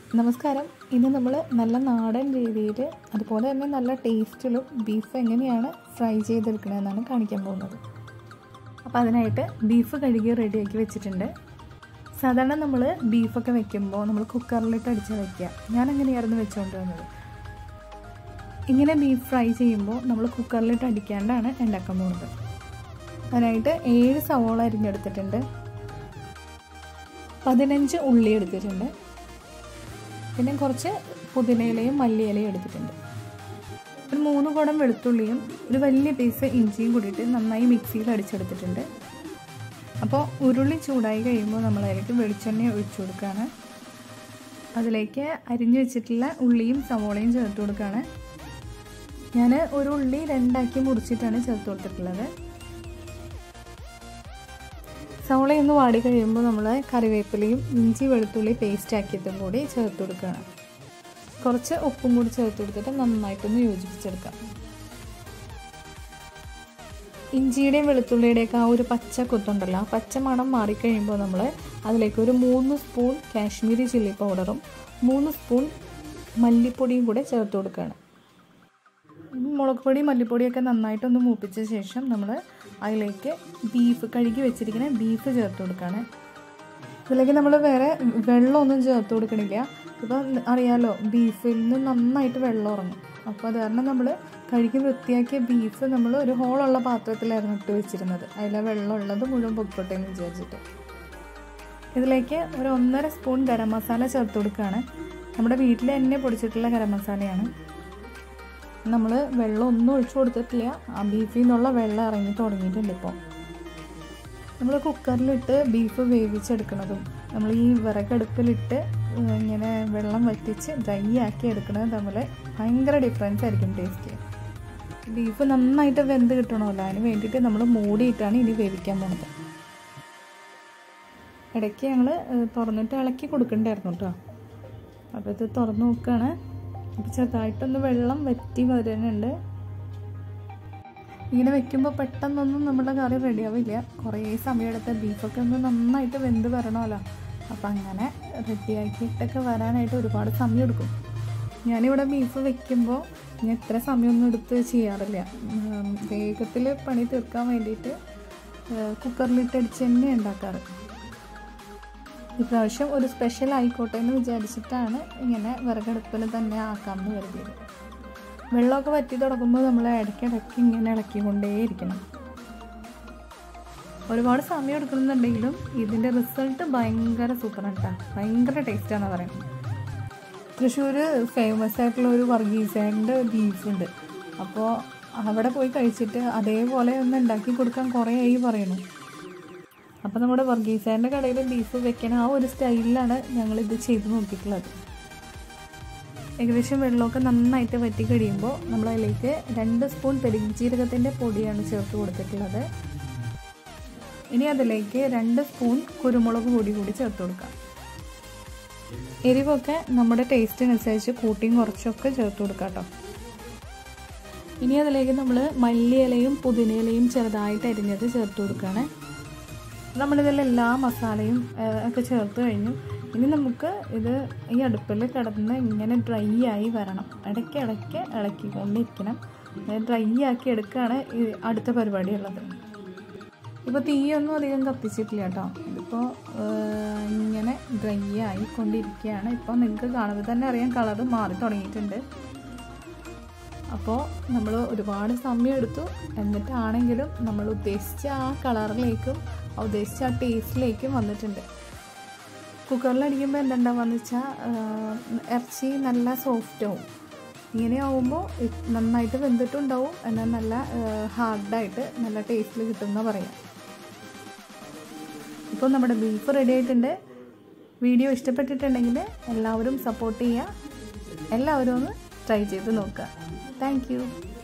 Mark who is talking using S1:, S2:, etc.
S1: നമസ്കാരം ഇന്ന് നമ്മൾ നല്ല നാടൻ രീതിയിൽ അതുപോലെ തന്നെ നല്ല ടേസ്റ്റിലും ബീഫ് എങ്ങനെയാണ് ഫ്രൈ ചെയ്തെടുക്കണമെന്നാണ് കാണിക്കാൻ പോകുന്നത് അപ്പോൾ അതിനായിട്ട് ബീഫ് കഴുകി റെഡിയാക്കി വെച്ചിട്ടുണ്ട് സാധാരണ നമ്മൾ ബീഫൊക്കെ വെക്കുമ്പോൾ നമ്മൾ കുക്കറിലിട്ട് അടിച്ച് വയ്ക്കുക ഞാൻ അങ്ങനെയായിരുന്നു വെച്ചുകൊണ്ട് വന്നത് ഇങ്ങനെ ബീഫ് ഫ്രൈ ചെയ്യുമ്പോൾ നമ്മൾ കുക്കറിലിട്ട് അടിക്കാണ്ടാണ് ഉണ്ടാക്കാൻ പോകുന്നത് അതിനായിട്ട് ഏഴ് സവോള അരിഞ്ഞെടുത്തിട്ടുണ്ട് പതിനഞ്ച് ഉള്ളി എടുത്തിട്ടുണ്ട് പിന്നെ കുറച്ച് പുതിനയിലയും മല്ലിയിലയും എടുത്തിട്ടുണ്ട് ഒരു മൂന്ന് കുടം വെളുത്തുള്ളിയും ഒരു വലിയ പീസ് ഇഞ്ചിയും കൂടിയിട്ട് നന്നായി മിക്സിയിൽ അടിച്ചെടുത്തിട്ടുണ്ട് അപ്പോൾ ഉരുളി ചൂടായി കഴിയുമ്പോൾ നമ്മൾ അതിലേക്ക് വെളിച്ചെണ്ണ ഒഴിച്ചു കൊടുക്കുകയാണ് അതിലേക്ക് അരിഞ്ഞു വെച്ചിട്ടുള്ള ഉള്ളിയും സവോളയും ചേർത്ത് കൊടുക്കുകയാണ് ഞാൻ ഒരു ഉള്ളി രണ്ടാക്കി മുറിച്ചിട്ടാണ് ചേർത്ത് കൊടുത്തിട്ടുള്ളത് സവോള ഒന്ന് വാടി കഴിയുമ്പോൾ നമ്മൾ കറിവേപ്പിലയും ഇഞ്ചി വെളുത്തുള്ളി പേസ്റ്റ് ആക്കിയതും കൂടി ചേർത്ത് കൊടുക്കുകയാണ് കുറച്ച് ഉപ്പും കൂടി ചേർത്ത് കൊടുത്തിട്ട് നന്നായിട്ടൊന്ന് യോജിപ്പിച്ചെടുക്കാം ഇഞ്ചിയുടെയും വെളുത്തുള്ളിയുടെയൊക്കെ ആ ഒരു പച്ച കുത്തുണ്ടല്ലോ ആ പച്ച മണം മാറിക്കഴിയുമ്പോൾ നമ്മൾ അതിലേക്ക് ഒരു മൂന്ന് സ്പൂൺ കാശ്മീരി ചില്ലി പൗഡറും മൂന്ന് സ്പൂൺ മല്ലിപ്പൊടിയും കൂടെ ചേർത്ത് കൊടുക്കുകയാണ് മുളക് പൊടി മല്ലിപ്പൊടിയൊക്കെ നന്നായിട്ടൊന്ന് മൂപ്പിച്ച ശേഷം നമ്മൾ അതിലേക്ക് ബീഫ് കഴുകി വെച്ചിരിക്കുന്ന ബീഫ് ചേർത്ത് കൊടുക്കുകയാണ് ഇതിലേക്ക് നമ്മൾ വേറെ വെള്ളമൊന്നും ചേർത്ത് കൊടുക്കണില്ല ഇപ്പം അറിയാലോ ബീഫിൽ നിന്ന് നന്നായിട്ട് വെള്ളം ഇറങ്ങും അപ്പോൾ അത് കാരണം നമ്മൾ കഴുകി വൃത്തിയാക്കിയ ബീഫ് നമ്മൾ ഒരു ഹോളുള്ള പാത്രത്തിലായിരുന്നു ഇട്ട് വെച്ചിരുന്നത് അതിലെ വെള്ളം ഉള്ളത് മുഴുവൻ പൊക്കോട്ടെ എന്ന് വിചാരിച്ചിട്ട് ഇതിലേക്ക് ഒരു ഒന്നര സ്പൂൺ ഗരം മസാല ചേർത്ത് കൊടുക്കുകയാണ് നമ്മുടെ വീട്ടിൽ തന്നെ പൊടിച്ചിട്ടുള്ള ഗരം മസാലയാണ് നമ്മൾ വെള്ളം ഒന്നും ഒഴിച്ചു കൊടുത്തിട്ടില്ല ആ ബീഫിൽ നിന്നുള്ള വെള്ളം ഇറങ്ങി തുടങ്ങിയിട്ടുണ്ട് ഇപ്പോൾ നമ്മൾ കുക്കറിലിട്ട് ബീഫ് വേവിച്ചെടുക്കുന്നതും നമ്മൾ ഈ വിറകടുപ്പിലിട്ട് ഇങ്ങനെ വെള്ളം വറ്റിച്ച് ഡ്രൈ ആക്കി എടുക്കുന്നത് തമ്മിൽ ഭയങ്കര ഡിഫറൻസ് ആയിരിക്കും ടേസ്റ്റ് ബീഫ് നന്നായിട്ട് വെന്ത് കിട്ടണമല്ലോ അതിന് വേണ്ടിയിട്ട് നമ്മൾ മൂടിയിട്ടാണ് ഇനി വേവിക്കാൻ പോണത് ഇടയ്ക്ക് ഞങ്ങൾ തുറന്നിട്ട് ഇളക്കി കൊടുക്കണ്ടായിരുന്നു കേട്ടോ അപ്പോൾ ഇത് തുറന്ന് നോക്കുകയാണ് അപ്പോൾ ചെറുതായിട്ടൊന്ന് വെള്ളം വറ്റി വരുന്നുണ്ട് ഇങ്ങനെ വെക്കുമ്പോൾ പെട്ടെന്നൊന്നും നമ്മുടെ കറി റെഡിയാവില്ല കുറേ സമയമെടുത്ത ബീഫൊക്കെ ഒന്ന് നന്നായിട്ട് വെന്ത് വരണമല്ലോ അപ്പം അങ്ങനെ റെഡിയാക്കിയിട്ടൊക്കെ വരാനായിട്ട് ഒരുപാട് സമയം എടുക്കും ഞാനിവിടെ ബീഫ് വെക്കുമ്പോൾ ഞാൻ എത്ര സമയമൊന്നും എടുത്ത് ചെയ്യാറില്ല വേഗത്തിൽ പണി തീർക്കാൻ വേണ്ടിയിട്ട് കുക്കറിലിട്ടടിച്ച് തന്നെ ഉണ്ടാക്കാറ് ഇപ്രാവശ്യം ഒരു സ്പെഷ്യൽ ആയിക്കോട്ടെ എന്ന് വിചാരിച്ചിട്ടാണ് ഇങ്ങനെ വിറകടുപ്പിൽ തന്നെ ആക്കാമെന്ന് കരുതിയത് വെള്ളമൊക്കെ വറ്റി തുടങ്ങുമ്പോൾ നമ്മൾ ഇടയ്ക്കിടയ്ക്ക് ഇങ്ങനെ ഇളക്കിക്കൊണ്ടേയിരിക്കണം ഒരുപാട് സമയം എടുക്കുന്നുണ്ടെങ്കിലും ഇതിൻ്റെ റിസൾട്ട് ഭയങ്കര സൂപ്പറാണ് കേട്ടോ ഭയങ്കര ടേസ്റ്റാണെന്ന് പറയുന്നത് തൃശ്ശൂർ ഫേമസ് ആയിട്ടുള്ള ഒരു വർഗീസേൻ്റെ ബീഫുണ്ട് അപ്പോൾ അവിടെ പോയി കഴിച്ചിട്ട് അതേപോലെ ഒന്ന് ഉണ്ടാക്കി കൊടുക്കാൻ കുറേ ആയി പറയണു അപ്പോൾ നമ്മുടെ വർഗീസേൻ്റെ കടയിൽ ബീഫ് വെക്കണ ആ ഒരു സ്റ്റൈലിലാണ് ഞങ്ങളിത് ചെയ്ത് നോക്കിയിട്ടുള്ളത് ഏകദേശം വെള്ളമൊക്കെ നന്നായിട്ട് വറ്റി കഴിയുമ്പോൾ നമ്മൾ അതിലേക്ക് രണ്ട് സ്പൂൺ പെരുംജീരകത്തിൻ്റെ പൊടിയാണ് ചേർത്ത് കൊടുത്തിട്ടുള്ളത് ഇനി അതിലേക്ക് രണ്ട് സ്പൂൺ കുരുമുളക് പൊടി കൂടി ചേർത്ത് കൊടുക്കാം എരിവൊക്കെ നമ്മുടെ ടേസ്റ്റിനനുസരിച്ച് കൂട്ടിയും കുറച്ചൊക്കെ ചേർത്ത് കൊടുക്കാം കേട്ടോ ഇനി അതിലേക്ക് നമ്മൾ മല്ലിയിലയും പുതിനയിലയും ചെറുതായിട്ട് അരിഞ്ഞത് ചേർത്ത് കൊടുക്കുകയാണ് നമ്മളിതിൽ എല്ലാ മസാലയും ഒക്കെ ചേർത്ത് കഴിഞ്ഞു ഇനി നമുക്ക് ഇത് ഈ അടുപ്പിൽ കിടന്ന് ഇങ്ങനെ ഡ്രൈ ആയി വരണം ഇടയ്ക്ക് ഇടയ്ക്ക് ഇളക്കിക്കൊണ്ടിരിക്കണം ഡ്രൈ ആക്കി എടുക്കുകയാണ് ഈ അടുത്ത പരിപാടിയുള്ളത് ഇപ്പോൾ തീയൊന്നും അധികം കത്തിച്ചിട്ടില്ല കേട്ടോ ഇതിപ്പോൾ ഇങ്ങനെ ഡ്രൈ ആയിക്കൊണ്ടിരിക്കുകയാണ് ഇപ്പോൾ നിങ്ങൾക്ക് കാണുമ്പോൾ തന്നെ അറിയാം കളറ് മാറി തുടങ്ങിയിട്ടുണ്ട് അപ്പോൾ നമ്മൾ ഒരുപാട് സമയം എടുത്തു എന്നിട്ടാണെങ്കിലും നമ്മൾ ഉദ്ദേശിച്ച ആ കളറിലേക്കും ഉദ്ദേശിച്ച ആ ടേസ്റ്റിലേക്കും വന്നിട്ടുണ്ട് കുക്കറിലടിക്കുമ്പോൾ എന്തുണ്ടാവുകയെന്ന് വെച്ചാൽ ഇറച്ചി നല്ല സോഫ്റ്റ് ആവും ഇങ്ങനെ ആവുമ്പോൾ നന്നായിട്ട് വെന്തിട്ടുണ്ടാവും എന്നാൽ നല്ല ഹാർഡായിട്ട് നല്ല ടേസ്റ്റിൽ കിട്ടുമെന്ന് പറയാം ഇപ്പോൾ നമ്മുടെ ബീഫ് റെഡി ആയിട്ടുണ്ട് വീഡിയോ ഇഷ്ടപ്പെട്ടിട്ടുണ്ടെങ്കിൽ എല്ലാവരും സപ്പോർട്ട് ചെയ്യുക എല്ലാവരും ഒന്ന് ട്രൈ ചെയ്ത് നോക്കുക താങ്ക്